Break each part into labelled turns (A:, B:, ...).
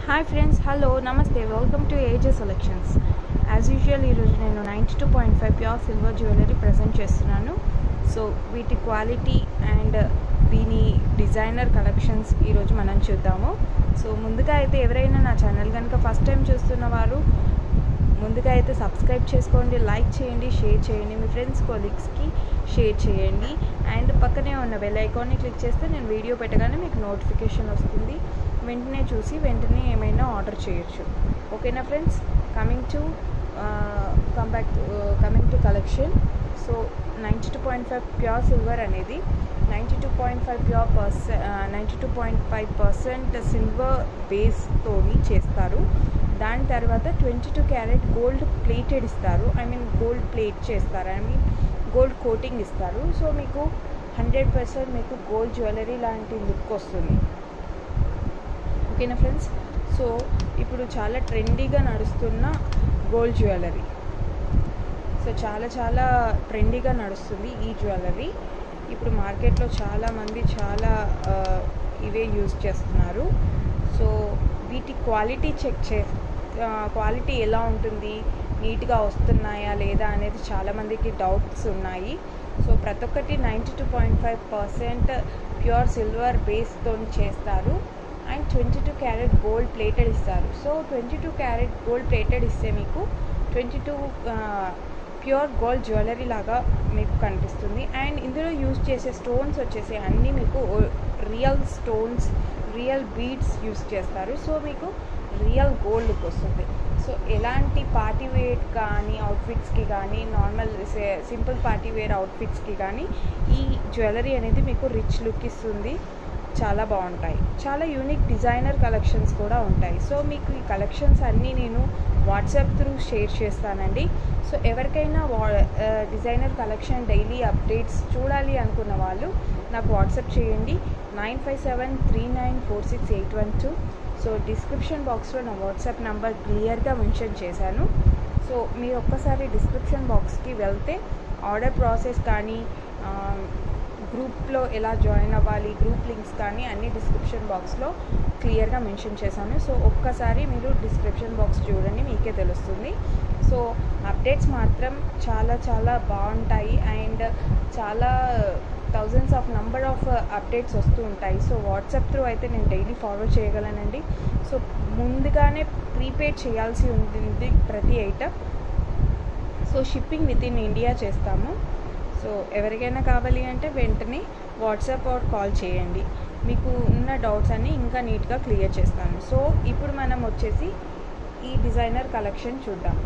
A: Hi friends hello నమస్తే welcome to AJ selections as usual ఈరోజు నేను ninety two point five pure silver jewellery present చేస్తున్నాను so వీటి quality and దీని designer collections ఈరోజు మనం చూద్దాము సో ముందుగా అయితే ఎవరైనా నా ఛానల్ కనుక ఫస్ట్ టైం చూస్తున్న వారు ముందుగా అయితే సబ్స్క్రైబ్ చేసుకోండి లైక్ చేయండి షేర్ చేయండి మీ ఫ్రెండ్స్ కొలీగ్స్కి షేర్ చేయండి అండ్ పక్కనే ఉన్న బెల్ ఐకాన్ని క్లిక్ చేస్తే నేను వీడియో పెట్టగానే మీకు నోటిఫికేషన్ వస్తుంది వెంటనే చూసి వెంటనే ఏమైనా ఆర్డర్ చేయొచ్చు ఓకేనా friends coming to come back coming to collection so ninety two point five pure silver అనేది ninety two point five pure percent ninety two point five percent silver బేస్తోని చేస్తారు దాని తర్వాత twenty two carat gold plated ఇస్తారు I mean gold plate చేస్తారు I mean gold coating ఇస్తారు so మీకు hundred percent మీకు గోల్డ్ జ్యువెలరీ లాంటి లుక్ వస్తుంది ఓకేనా ఫ్రెండ్స్ సో ఇప్పుడు చాలా ట్రెండీగా నడుస్తున్న గోల్డ్ జ్యువెలరీ సో చాలా చాలా ట్రెండీగా నడుస్తుంది ఈ జ్యువెలరీ ఇప్పుడు మార్కెట్లో చాలామంది చాలా ఆ, ఇవే యూజ్ చేస్తున్నారు సో వీటి క్వాలిటీ చెక్ చే క్వాలిటీ ఎలా ఉంటుంది నీట్గా వస్తున్నాయా లేదా అనేది చాలామందికి డౌట్స్ ఉన్నాయి సో ప్రతి ఒక్కటి ninety two point five percent pure silver బేస్తో చేస్తారు and twenty two carat gold plated ఇస్తారు so twenty two carat gold plated ఇస్తే మీకు twenty two pure gold jewellery లాగా మీకు కనిపిస్తుంది అండ్ ఇందులో యూజ్ చేసే స్టోన్స్ వచ్చేసి అన్నీ మీకు real stones real beads use చేస్తారు సో మీకు రియల్ గోల్డ్ లుక్ వస్తుంది సో ఎలాంటి పార్టీ వేర్ కానీ అవుట్ఫిట్స్కి కానీ నార్మల్ సింపుల్ పార్టీ వేర్ అవుట్ఫిట్స్కి కానీ ఈ జ్యువెలరీ అనేది మీకు రిచ్ లుక్ ఇస్తుంది చాలా బాగుంటాయి చాలా యూనిక్ డిజైనర్ కలెక్షన్స్ కూడా ఉంటాయి సో మీకు ఈ కలెక్షన్స్ అన్నీ నేను వాట్సాప్ త్రూ షేర్ చేస్తానండి సో ఎవరికైనా వా డిజైనర్ కలెక్షన్ డైలీ అప్డేట్స్ చూడాలి అనుకున్న వాళ్ళు నాకు వాట్సాప్ చేయండి nine five seven three nine four six eight one two so description బాక్స్లో నా వాట్సాప్ నెంబర్ క్లియర్గా మెన్షన్ చేశాను సో మీరు ఒక్కసారి డిస్క్రిప్షన్ బాక్స్కి వెళ్తే ఆర్డర్ ప్రాసెస్ కానీ ఆ, గ్రూప్లో ఎలా జాయిన్ అవ్వాలి గ్రూప్ లింక్స్ కానీ అన్ని డిస్క్రిప్షన్ బాక్స్లో క్లియర్గా మెన్షన్ చేశాను సో ఒక్కసారి మీరు డిస్క్రిప్షన్ బాక్స్ చూడండి మీకే తెలుస్తుంది సో అప్డేట్స్ మాత్రం చాలా చాలా బాగుంటాయి అండ్ చాలా thousands of number of updates వస్తూ ఉంటాయి సో వాట్సాప్ త్రూ అయితే నేను డైలీ ఫాలో చేయగలనండి సో ముందుగానే ప్రీపేడ్ చేయాల్సి ఉంటుంది ప్రతి item so shipping within India చేస్తాము సో ఎవరికైనా కావాలి అంటే వెంటనే వాట్సాప్ ఆర్ కాల్ చేయండి మీకు ఉన్న డౌట్స్ అన్నీ ఇంకా నీట్గా క్లియర్ చేస్తాను సో ఇప్పుడు మనం వచ్చేసి ఈ డిజైనర్ కలెక్షన్ చూద్దాం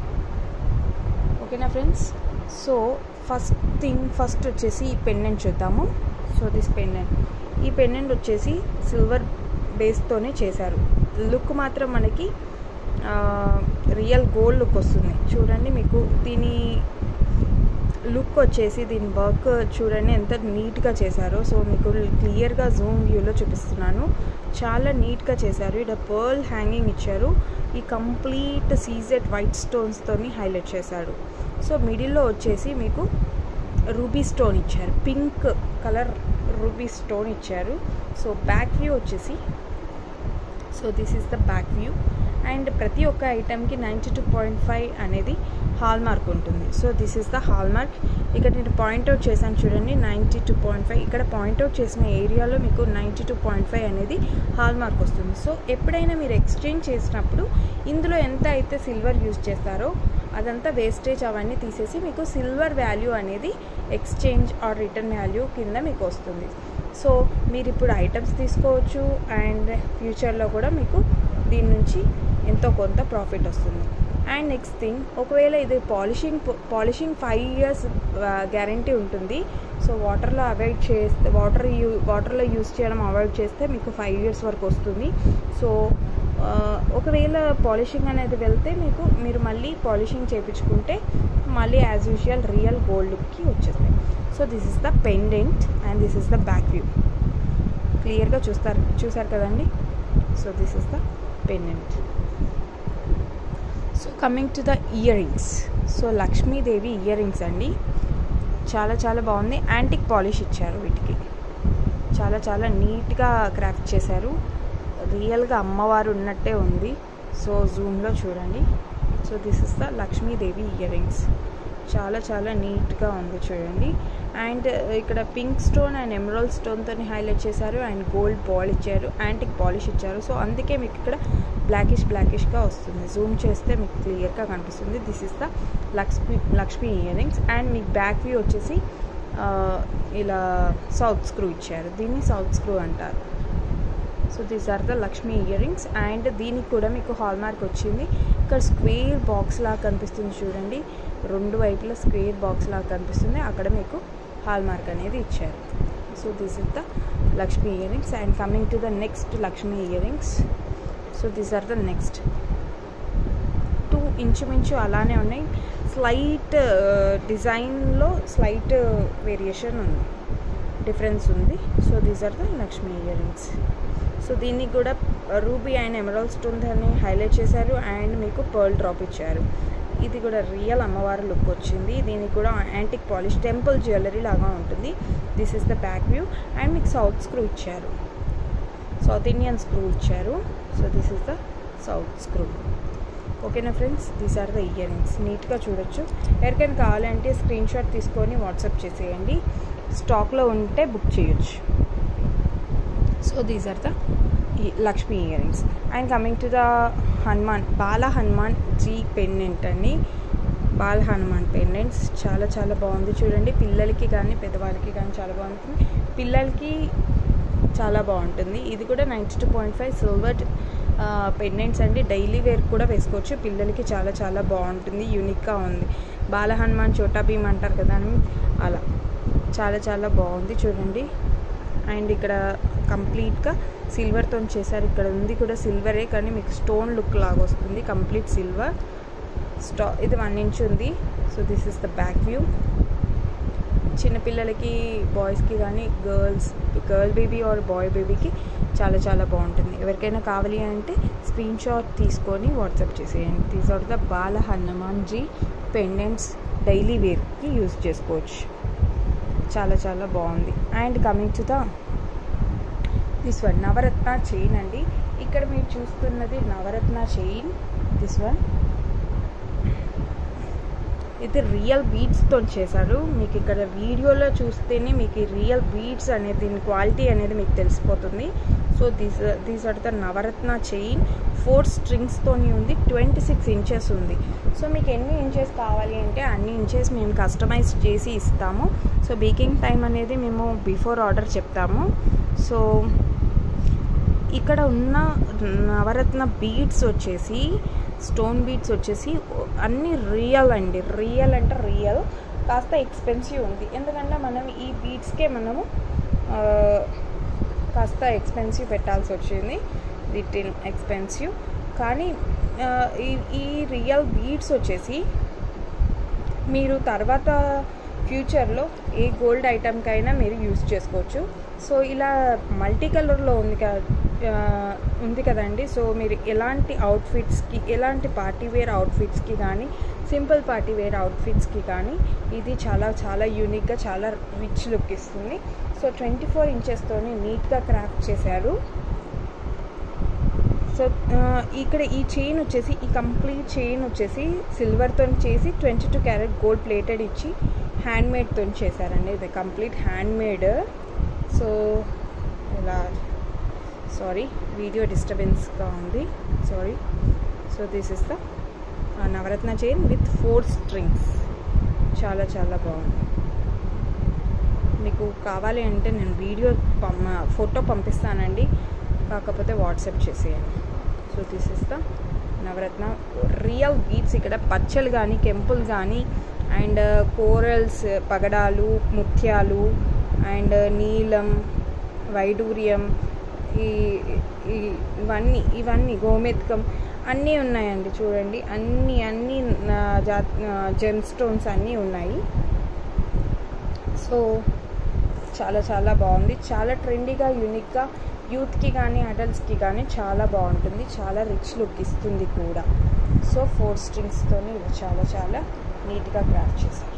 A: ఓకేనా friends so first thing first వచ్చేసి ఈ పెండెంట్ చూద్దాము సో దిస్ పెండెంట్ ఈ పెండెంట్ వచ్చేసి సిల్వర్ బేస్తోనే చేశారు లుక్ మాత్రం మనకి రియల్ గోల్డ్ లుక్ వస్తుంది చూడండి మీకు దీని లుక్ వచ్చేసి దీని వర్క్ చూడండి ఎంత నీట్గా చేశారో సో మీకు క్లియర్గా జూమ్ వ్యూలో చూపిస్తున్నాను చాలా నీట్గా చేశారు ఇక్కడ పర్ల్ హ్యాంగింగ్ ఇచ్చారు ఈ కంప్లీట్ సీజెడ్ వైట్ స్టోన్స్తోని హైలైట్ చేశారు సో మిడిల్లో వచ్చేసి మీకు రూబీ స్టోన్ ఇచ్చారు పింక్ కలర్ రూబీ స్టోన్ ఇచ్చారు సో బ్యాక్ వ్యూ వచ్చేసి so this is the back view and ప్రతి ఒక్క ఐటెంకి నైంటీ టూ పాయింట్ ఫైవ్ అనేది హాల్ మార్క్ ఉంటుంది so this is the hallmark ఇక్కడ నేను పాయింట్అవుట్ చేశాను చూడండి నైంటీ టూ పాయింట్ ఫైవ్ ఇక్కడ పాయింట్అవుట్ చేసిన ఏరియాలో మీకు నైంటీ టూ పాయింట్ ఫైవ్ అనేది హాల్ మార్క్ వస్తుంది సో ఎప్పుడైనా మీరు ఎక్స్చేంజ్ చేసినప్పుడు ఇందులో ఎంత అయితే సిల్వర్ యూజ్ చేస్తారో అదంతా వేస్టేజ్ అవన్నీ తీసేసి మీకు సిల్వర్ వాల్యూ అనేది ఎక్స్చేంజ్ ఆర్ రిటర్న్ వాల్యూ కింద మీకు వస్తుంది సో మీరు ఇప్పుడు ఐటమ్స్ తీసుకోవచ్చు అండ్ ఫ్యూచర్లో కూడా మీకు దీని నుంచి ఎంతో కొంత ప్రాఫిట్ వస్తుంది అండ్ నెక్స్ట్ థింగ్ ఒకవేళ ఇది polishing polishing five years guarantee ఉంటుంది సో వాటర్లో అవాయిడ్ చేస్తే వాటర్ యూ వాటర్లో యూస్ చేయడం అవాయిడ్ చేస్తే మీకు ఫైవ్ ఇయర్స్ వరకు వస్తుంది సో ఆ, ఒకవేళ పాలిషింగ్ అనేది వెళ్తే మీకు మీరు మళ్ళీ పాలిషింగ్ చేయించుకుంటే మళ్ళీ యాజ్ యూజువల్ రియల్ గోల్డ్ లుక్కి వచ్చేస్తాయి so this is the pendant and this is the back view క్లియర్గా చూస్తారు చూసారు కదండి so this is the pendant so coming to the earrings so Lakshmidevi earrings అండి చాలా చాలా బాగుంది యాంటిక్ పాలిష్ ఇచ్చారు వీటికి చాలా చాలా నీట్గా క్రాఫ్ట్ చేశారు రియల్గా అమ్మవారు ఉన్నట్టే ఉంది సో జూమ్లో చూడండి so this is the Lakshmidevi earrings చాలా చాలా నీట్గా ఉంది చూడండి అండ్ ఇక్కడ పింక్ స్టోన్ అండ్ ఎమరాల్డ్ స్టోన్తో హైలైట్ చేశారు అండ్ గోల్డ్ బాల్ ఇచ్చారు యాంటిక్ పాలిష్ ఇచ్చారు సో అందుకే మీకు ఇక్కడ బ్లాకిష్ బ్లాకిష్గా వస్తుంది జూమ్ చేస్తే మీకు క్లియర్గా కనిపిస్తుంది this is the Lakshmi Lakshmi earrings and మీకు బ్యాక్ వ్యూ వచ్చేసి ఇలా సౌత్ స్క్రూ ఇచ్చారు దీన్ని సౌత్ స్క్రూ అంటారు so these are the Lakshmi earrings and దీనికి కూడా మీకు హాల్ మార్క్ వచ్చింది ఇక్కడ స్క్వేర్ బాక్స్ లాగా కనిపిస్తుంది చూడండి రెండు వైపులా స్క్వేర్ బాక్స్ లాగా కనిపిస్తుంది అక్కడ మీకు హాల్ మార్క్ అనేది ఇచ్చారు so this is the Lakshmi earrings and coming to the next Lakshmi earrings so these are the next two ఇంచుమించు అలానే ఉన్నాయి స్లైట్ డిజైన్లో స్లైట్ వేరియేషన్ ఉంది డిఫరెన్స్ ఉంది so these are the Lakshmi earrings so దీనికి కూడా రూబీ అండ్ ఎమరాల్డ్ స్టోన్ దాన్ని highlight చేశారు అండ్ మీకు పర్ల్ డ్రాప్ ఇచ్చారు ఇది కూడా రియల్ అమ్మవారి లుక్ వచ్చింది దీనికి కూడా యాంటిక్ పాలిష్ టెంపుల్ జ్యువెలరీ లాగా ఉంటుంది this is the back view and మీకు సౌత్ స్క్రూ ఇచ్చారు సౌత్ ఇండియన్ స్క్రూ ఇచ్చారు so this is the south screw ఓకేనా friends these are the earrings నీట్గా చూడొచ్చు ఎవరికైనా కావాలంటే స్క్రీన్ షాట్ తీసుకొని వాట్సాప్ చేసేయండి స్టాక్లో ఉంటే బుక్ చేయొచ్చు so these are the Lakshmi earrings and coming to the Hanuman Bala Hanuman ji pendant అండి బాల హనుమాన్ పెండెంట్స్ చాలా చాలా బాగుంది చూడండి పిల్లలకి కానీ పెద్దవాళ్ళకి కానీ చాలా బాగుంటుంది పిల్లలకి చాలా బాగుంటుంది ఇది కూడా ninety two point five silver pendants అండి డైలీ వేర్ కూడా వేసుకోవచ్చు పిల్లలకి చాలా చాలా బాగుంటుంది యూనిక్గా ఉంది బాల హనుమాన్ చోటా భీమ్ అంటారు కదా అలా చాలా చాలా బాగుంది చూడండి అండ్ ఇక్కడ కంప్లీట్గా సిల్వర్తో చేశారు ఇక్కడ ఉంది కూడా సిల్వరే కానీ మీకు స్టోన్ లుక్ లాగా వస్తుంది కంప్లీట్ సిల్వర్ స్టా ఇది వన్ ఇంచ్ ఉంది so this is the back view చిన్నపిల్లలకి బాయ్స్కి కానీ girls girl baby or boy బేబీకి చాలా చాలా బాగుంటుంది ఎవరికైనా కావాలి అంటే స్క్రీన్ షాట్ తీసుకొని వాట్సాప్ చేసేయండి these are the Bala Hanuman ji pendants daily వేర్కి యూజ్ చేసుకోవచ్చు చాలా చాలా బాగుంది and coming to the this one navaratna chain అండి ఇక్కడ మీరు చూస్తున్నది నవరత్న చైన్ దిస్ వన్ ఇది రియల్ బీడ్స్తో చేశారు మీకు ఇక్కడ వీడియోలో చూస్తేనే మీకు రియల్ బీడ్స్ అనేది దీని క్వాలిటీ అనేది మీకు తెలిసిపోతుంది so these these are the navaratna chain four స్ట్రింగ్స్తోని ఉంది ట్వంటీ సిక్స్ ఇంచెస్ ఉంది సో మీకు ఎన్ని ఇంచెస్ కావాలి అంటే అన్ని ఇంచెస్ మేము కస్టమైజ్ చేసి ఇస్తాము సో బేకింగ్ టైం అనేది మేము బిఫోర్ ఆర్డర్ చెప్తాము సో ఇక్కడ ఉన్న నవరత్న బీడ్స్ వచ్చేసి స్టోన్ బీడ్స్ వచ్చేసి అన్నీ రియల్ అండి రియల్ అంటే రియల్ కాస్త ఎక్స్పెన్సివ్ ఉంది ఎందుకంటే మనం ఈ బీడ్స్కే మనము కాస్త ఎక్స్పెన్సివ్ పెట్టాల్సి వచ్చింది లిటిల్ ఎక్స్పెన్సివ్ కానీ ఈ ఈ రియల్ బీడ్స్ వచ్చేసి మీరు తర్వాత ఫ్యూచర్లో ఏ గోల్డ్ ఐటమ్కైనా మీరు యూస్ చేసుకోవచ్చు సో ఇలా మల్టీ కలర్లో ఉంది కదా ఉంది కదండి సో మీరు ఎలాంటి అవుట్ఫిట్స్కి ఎలాంటి పార్టీ వేర్ అవుట్ఫిట్స్కి కానీ సింపుల్ పార్టీ వేర్ అవుట్ఫిట్స్కి కానీ ఇది చాలా చాలా యూనిక్గా చాలా రిచ్ లుక్ ఇస్తుంది సో ట్వంటీ ఫోర్ ఇంచెస్తోని నీట్గా క్రాఫ్ట్ చేశారు సో ఇక్కడ ఈ చైన్ వచ్చేసి ఈ కంప్లీట్ చైన్ వచ్చేసి సిల్వర్తో చేసి twenty two carat gold plated ఇచ్చి హ్యాండ్మేడ్తో చేశారండి ఇది కంప్లీట్ హ్యాండ్మేడ్ సో ఇలా సారీ వీడియో డిస్టర్బెన్స్గా ఉంది sorry so this is the navaratna chain with four strings చాలా చాలా బాగుంది మీకు కావాలి అంటే నేను వీడియో పం ఫోటో పంపిస్తానండి కాకపోతే వాట్సాప్ చేసేయండి so this is the navaratna real beads ఇక్కడ పచ్చలు కానీ కెంపుల్ కానీ అండ్ కోరల్స్ పగడాలు ముత్యాలు అండ్ నీలం వైడూర్యం ఈ ఇవన్నీ ఇవన్నీ గోమెత్కం అన్నీ ఉన్నాయండి చూడండి అన్నీ అన్నీ జా జెమ్ స్టోన్స్ అన్నీ ఉన్నాయి సో చాలా చాలా బాగుంది చాలా ట్రెండీగా యూనిక్గా యూత్కి కానీ అడల్ట్స్కి కానీ చాలా బాగుంటుంది చాలా రిచ్ లుక్ ఇస్తుంది కూడా సో ఫోర్ స్ట్రింగ్స్తో ఇది చాలా చాలా నీట్గా క్రాఫ్ట్ చేశారు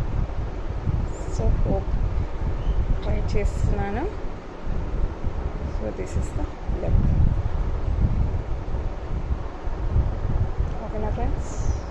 A: సో హోప్ ట్రై చేస్తున్నాను so this is the look ఓకేనా ఫ్రెండ్స్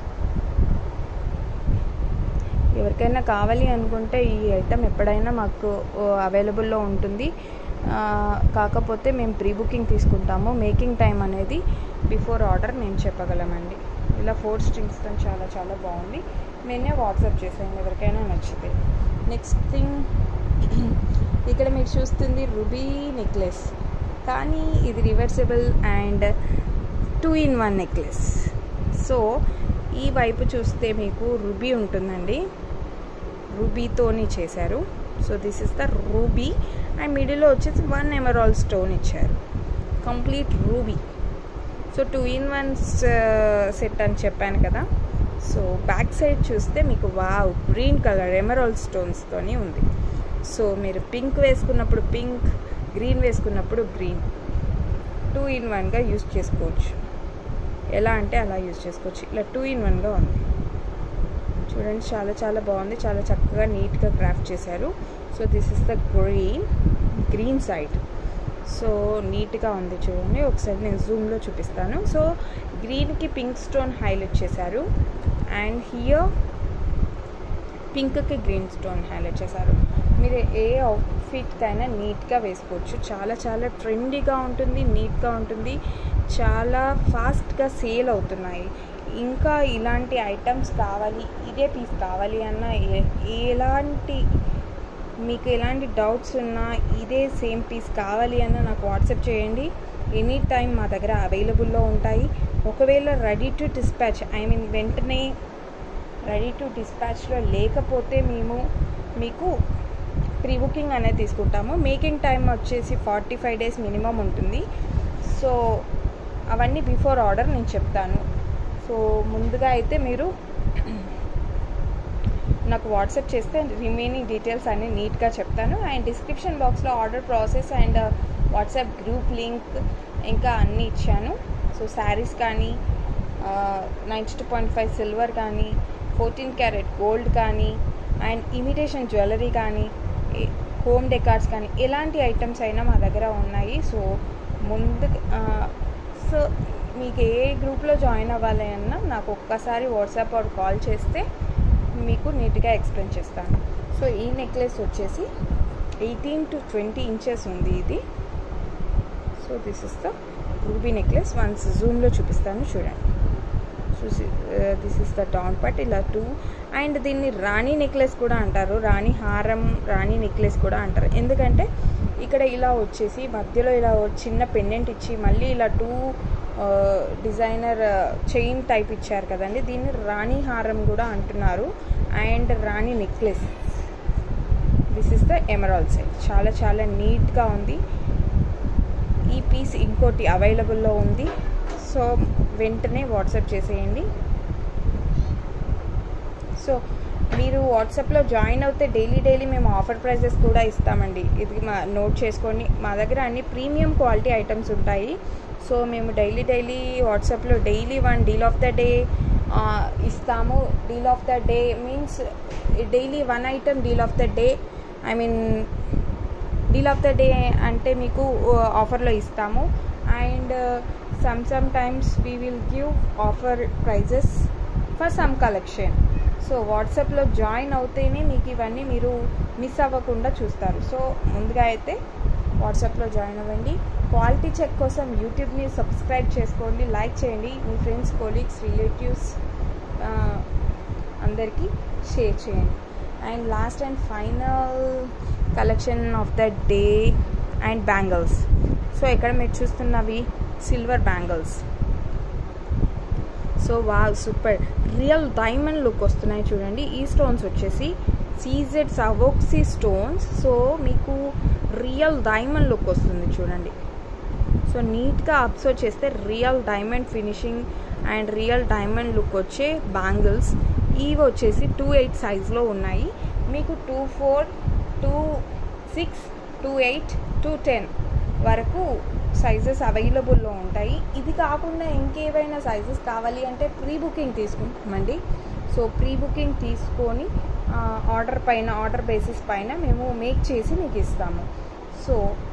A: ఎవరికైనా కావాలి అనుకుంటే ఈ ఐటెం ఎప్పుడైనా మాకు అవైలబుల్లో ఉంటుంది ఆ, కాకపోతే మేము ప్రీ బుకింగ్ తీసుకుంటాము మేకింగ్ టైం అనేది బిఫోర్ ఆర్డర్ మేము చెప్పగలమండి ఇలా ఫోర్ స్ట్రింగ్స్తో చాలా చాలా బాగుంది నేనే వాట్సాప్ చేసాను ఎవరికైనా నచ్చితే నెక్స్ట్ థింగ్ ఇక్కడ మీరు చూస్తుంది రుబీ నెక్లెస్ కానీ ఇది reversible and two in one necklace so ఈ వైపు చూస్తే మీకు రుబీ ఉంటుందండి రూబీతోని చేశారు so this is the ruby and మిడిల్లో వచ్చేసి వన్ ఎమరాల్ స్టోన్ ఇచ్చారు complete ruby so two in one set అని చెప్పాను కదా సో బ్యాక్ సైడ్ చూస్తే మీకు వావ్ గ్రీన్ కలర్ ఎమరాల్ స్టోన్స్తోని ఉంది సో మీరు పింక్ వేసుకున్నప్పుడు పింక్ గ్రీన్ వేసుకున్నప్పుడు గ్రీన్ టూ ఇన్ వన్గా యూస్ చేసుకోవచ్చు ఎలా అంటే అలా యూస్ చేసుకోవచ్చు ఇలా టూ ఇన్ వన్గా ఉంది చూడండి చాలా చాలా బాగుంది చాలా చక్కగా నీట్గా క్రాఫ్ట్ చేశారు so this is the green green side so నీట్గా ఉంది చూడండి ఒకసారి నేను జూమ్లో చూపిస్తాను సో గ్రీన్కి పింక్ స్టోన్ హైలైట్ చేశారు అండ్ హియర్ పింక్కి గ్రీన్ స్టోన్ హైలైట్ చేశారు మీరు ఏ అవుట్ఫిట్కైనా నీట్గా వేసుకోవచ్చు చాలా చాలా ట్రెండీగా ఉంటుంది నీట్గా ఉంటుంది చాలా ఫాస్ట్గా సేల్ అవుతున్నాయి ఇంకా ఇలాంటి ఐటమ్స్ కావాలి ఇదే పీస్ కావాలి అన్న ఏ- ఎలాంటి మీకు ఎలాంటి డౌట్స్ ఉన్నా ఇదే సేమ్ పీస్ కావాలి అన్న నాకు వాట్సాప్ చేయండి ఎనీ టైం మా దగ్గర అవైలబుల్లో ఉంటాయి ఒకవేళ ready to dispatch I mean వెంటనే రెడీ టు డిస్పాచ్లో లేకపోతే మేము మీకు ప్రీ బుకింగ్ అనేది తీసుకుంటాము మేకింగ్ టైం వచ్చేసి ఫార్టీ ఫైవ్ డేస్ మినిమం ఉంటుంది సో అవన్నీ బిఫోర్ ఆర్డర్ నేను చెప్తాను సో ముందుగా అయితే మీరు నాకు వాట్సాప్ చేస్తే రిమైనింగ్ డీటెయిల్స్ అన్నీ నీట్గా చెప్తాను అండ్ డిస్క్రిప్షన్ బాక్స్లో order process and WhatsApp group link ఇంకా అన్నీ ఇచ్చాను సో శారీస్ కానీ ninety two point five silver కానీ ఫోర్టీన్ క్యారెట్ గోల్డ్ కానీ అండ్ ఇమిటేషన్ జ్యువెలరీ కానీ హోమ్ డెకార్స్ కానీ ఎలాంటి ఐటమ్స్ అయినా మా దగ్గర ఉన్నాయి సో ముందు సో మీకు ఏ గ్రూప్లో జాయిన్ అవ్వాలి అన్నా నాకు ఒక్కసారి వాట్సాప్ ఆర్ కాల్ చేస్తే మీకు నీట్గా ఎక్స్ప్లెయిన్ చేస్తాను సో ఈ నెక్లెస్ వచ్చేసి ఎయిటీన్ టు ట్వంటీ ఇంచెస్ ఉంది ఇది so this is the ruby necklace once జూమ్లో చూపిస్తాను చూడండి చూసి this is the down part ఇలా టూ అండ్ దీన్ని రాణి నెక్లెస్ కూడా అంటారు రాణి హారం రాణి నెక్లెస్ కూడా అంటారు ఎందుకంటే ఇక్కడ ఇలా వచ్చేసి మధ్యలో ఇలా ఓ చిన్న పెండెంట్ ఇచ్చి మళ్ళీ ఇలా టూ డిజైనర్ చైన్ టైప్ ఇచ్చారు కదండి దీన్ని రాణి హారం కూడా అంటున్నారు అండ్ రాణి necklace this is the emerald set చాలా చాలా నీట్గా ఉంది ఈ పీస్ ఇంకోటి అవైలబుల్లో ఉంది సో వెంటనే వాట్సాప్ చేసేయండి సో మీరు వాట్సాప్లో జాయిన్ అవుతే డైలీ డైలీ మేము ఆఫర్ ప్రైజెస్ కూడా ఇస్తామండి ఇది మా నోట్ చేసుకోండి మా దగ్గర అన్ని ప్రీమియం క్వాలిటీ ఐటమ్స్ ఉంటాయి సో మేము డైలీ డైలీ వాట్సాప్లో daily one deal of the day ఇస్తాము deal of the day means daily one item deal of the day I mean deal of the day అంటే మీకు ఆఫర్లో ఇస్తాము and some sometimes we will give offer prizes for some collection so వాట్సాప్లో join అవుతేనే మీకు ఇవన్నీ మీరు miss అవ్వకుండా చూస్తారు సో ముందుగా అయితే వాట్సాప్లో జాయిన్ అవ్వండి క్వాలిటీ చెక్ కోసం యూట్యూబ్ని సబ్స్క్రైబ్ చేసుకోండి లైక్ చేయండి మీ ఫ్రెండ్స్ కొలీగ్స్ రిలేటివ్స్ అందరికీ షేర్ చేయండి and last and final collection of the day and bangles so ఇక్కడ మీరు చూస్తున్నవి సిల్వర్ బ్యాంగిల్స్ సో వా సూపర్ రియల్ డైమండ్ లుక్ వస్తున్నాయి చూడండి ఈ స్టోన్స్ వచ్చేసి సీజెడ్ సవోక్సీ స్టోన్స్ సో మీకు రియల్ డైమండ్ లుక్ వస్తుంది చూడండి సో నీట్గా అబ్జర్వ్ చేస్తే real diamond finishing and real diamond look వచ్చే బ్యాంగిల్స్ ఇవి వచ్చేసి టూ ఎయిట్ సైజ్లో ఉన్నాయి మీకు two four two six two eight two ten వరకు సైజెస్ అవైలబుల్లో ఉంటాయి ఇది కాకుండా ఇంకేవైనా సైజెస్ కావాలి అంటే ప్రీ బుకింగ్ తీసుకుంటామండి సో ప్రీ బుకింగ్ తీసుకొని ఆర్డర్ పైన ఆర్డర్ బేసిస్ పైన మేము మేక్ చేసి మీకు ఇస్తాము సో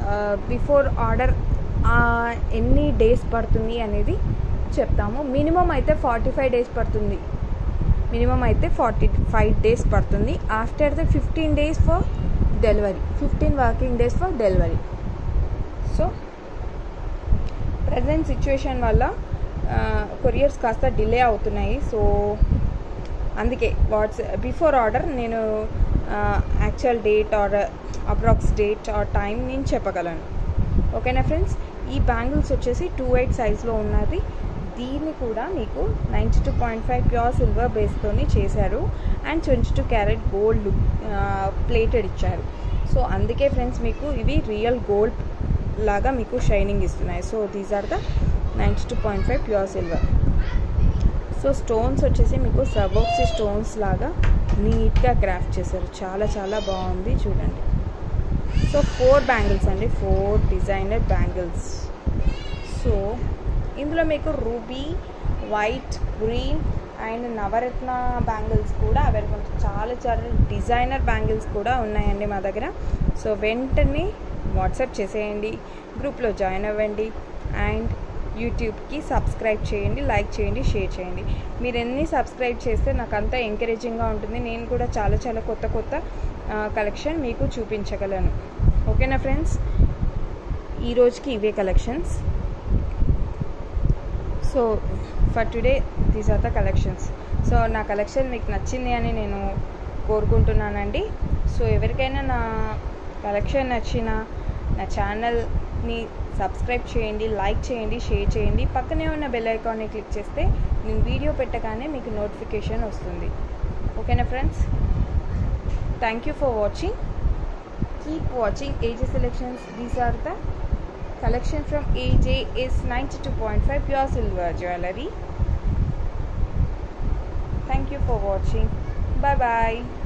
A: బిఫోర్ ఆర్డర్ ఎన్ని డేస్ పడుతుంది అనేది చెప్తాము మినిమం అయితే ఫార్టీ ఫైవ్ డేస్ పడుతుంది మినిమం అయితే ఫార్టీ ఫైవ్ డేస్ పడుతుంది after the fifteen days for delivery fifteen working days for delivery so present situation వల్ల కొరియర్స్ కాస్త డిలే అవుతున్నాయి సో అందుకే వాట్స్ బిఫోర్ ఆర్డర్ నేను actual date or approx date or time నేను చెప్పగలను ఓకేనా ఫ్రెండ్స్ ఈ బ్యాంగిల్స్ వచ్చేసి టూ ఎయిట్ సైజ్లో ఉన్నది దీన్ని కూడా మీకు ninety two point five pure silver బేస్తోని చేశారు and twenty two carat gold plated ఇచ్చారు సో అందుకే ఫ్రెండ్స్ మీకు ఇవి రియల్ గోల్డ్ లాగా మీకు షైనింగ్ ఇస్తున్నాయి so these are the ninety two point five pure silver so stones వచ్చేసి మీకు సబోక్సీ స్టోన్స్ లాగా నీట్గా క్రాఫ్ట్ చేశారు చాలా చాలా బాగుంది చూడండి సో ఫోర్ బ్యాంగిల్స్ అండి ఫోర్ డిజైనర్ బ్యాంగిల్స్ సో ఇందులో మీకు ruby white green and navratna bangles కూడా అవైలబుల్ చాలా చాలా డిజైనర్ బ్యాంగిల్స్ కూడా ఉన్నాయండి మా దగ్గర సో వెంటనే వాట్సాప్ చేసేయండి గ్రూప్లో జాయిన్ అవ్వండి అండ్ యూట్యూబ్కి సబ్స్క్రైబ్ చేయండి లైక్ చేయండి షేర్ చేయండి మీరు ఎన్ని సబ్స్క్రైబ్ చేస్తే నాకు అంతా ఎంకరేజింగ్గా ఉంటుంది నేను కూడా చాలా చాలా కొత్త కొత్త కలెక్షన్ మీకు చూపించగలను ఓకేనా ఫ్రెండ్స్ ఈ రోజుకి ఇవే collections so for today these are the collections so నా కలెక్షన్ మీకు నచ్చింది అని నేను కోరుకుంటున్నానండి సో ఎవరికైనా నా కలెక్షన్ నచ్చిన నా ఛానల్ని సబ్స్క్రైబ్ చేయండి లైక్ చేయండి షేర్ చేయండి పక్కనే ఉన్న బెల్ ఐకాన్ని క్లిక్ చేస్తే నేను వీడియో పెట్టగానే మీకు నోటిఫికేషన్ వస్తుంది ఓకేనా friends thank you for watching keep watching AJ selections these are the collection from AJ is 92.5 pure silver jewelry. Thank you for watching. Bye bye.